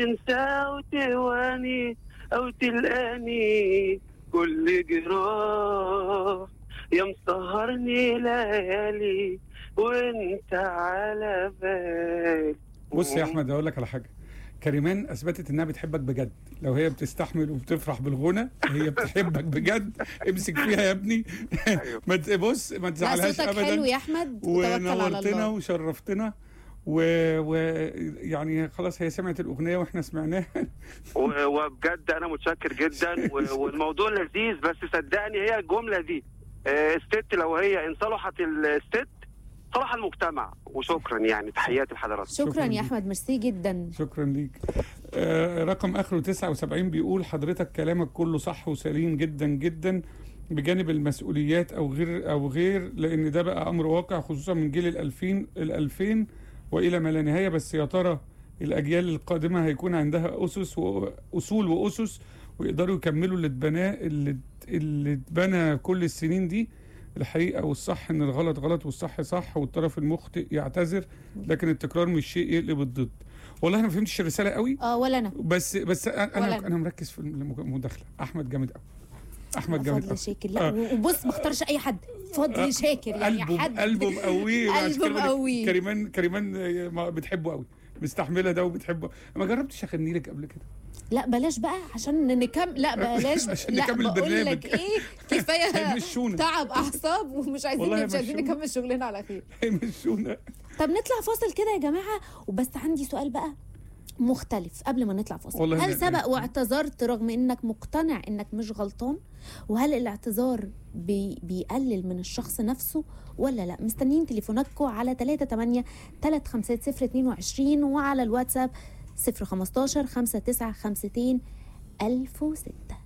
تنسى وتواني او تلقاني كل جراح يا مسهرني ليالي وانت على بالي بص يا احمد اقول لك على حاجه كريمان اثبتت انها بتحبك بجد لو هي بتستحمل وبتفرح بالغنى هي بتحبك بجد امسك فيها يا ابني أيوة. ما ت- بص ما لا تزعلهاش صوتك حلو ابدا يا احمد توكل على ونورتنا الله وشرفتنا ويعني و... يعني خلاص هي سمعت الاغنيه واحنا سمعناها و- وبجد انا متشكر جدا و- والموضوع لذيذ بس صدقني هي الجمله دي آه، الست لو هي ان صلحت الست صلح المجتمع وشكرا يعني تحياتي لحضراتكم شكرا شكراً يا ليك. احمد ميرسي جدا شكرا ليك آه رقم اخره 79 بيقول حضرتك كلامك كله صح وسليم جدا جدا بجانب المسؤوليات او غير او غير لان ده بقى امر واقع خصوصا من جيل الألفين الألفين والى ما لا نهايه بس يا ترى الاجيال القادمه هيكون عندها اسس واصول واسس ويقدروا يكملوا اللي اتبناه اللي اللي اتبنى كل السنين دي الحقيقه والصح ان الغلط غلط والصح صح والطرف المخطئ يعتذر لكن التكرار مش شيء يقلب الضد والله انا ما فهمتش الرساله قوي اه ولا انا بس بس انا ولا انا, أنا. أنا مركز في المداخله احمد جامد قوي احمد جامد فضل قوي شاكر لا آه. وبص ما اختارش اي حد فضل شاكر يعني قلبه حد قلبه مقويه عشان قلبه كده بقولك مقويه. كريمان كريمان آه، ما- بتحبه قوي مستحمله ده وبتحبه ما جربتش اغني لك قبل كده لا بلاش بقى عشان نكمل لا بلاش عشان لا نكمل بقول البرنامج. لك ايه كفايه هيمشونا تعب اعصاب ومش عايزين والله مش عايزين هيمشونا. نكمل شغلنا على خير هيمشونا طب نطلع فاصل كده يا جماعه وبس عندي سؤال بقى مختلف قبل ما نطلع فاصل والله هل أنا- سبق واعتذرت رغم انك مقتنع انك مش غلطان وهل الاعتذار بي بيقلل من الشخص نفسه ولا لا مستنيين تليفوناتكم على 38 350 22 وعلى الواتساب 015 5952 1006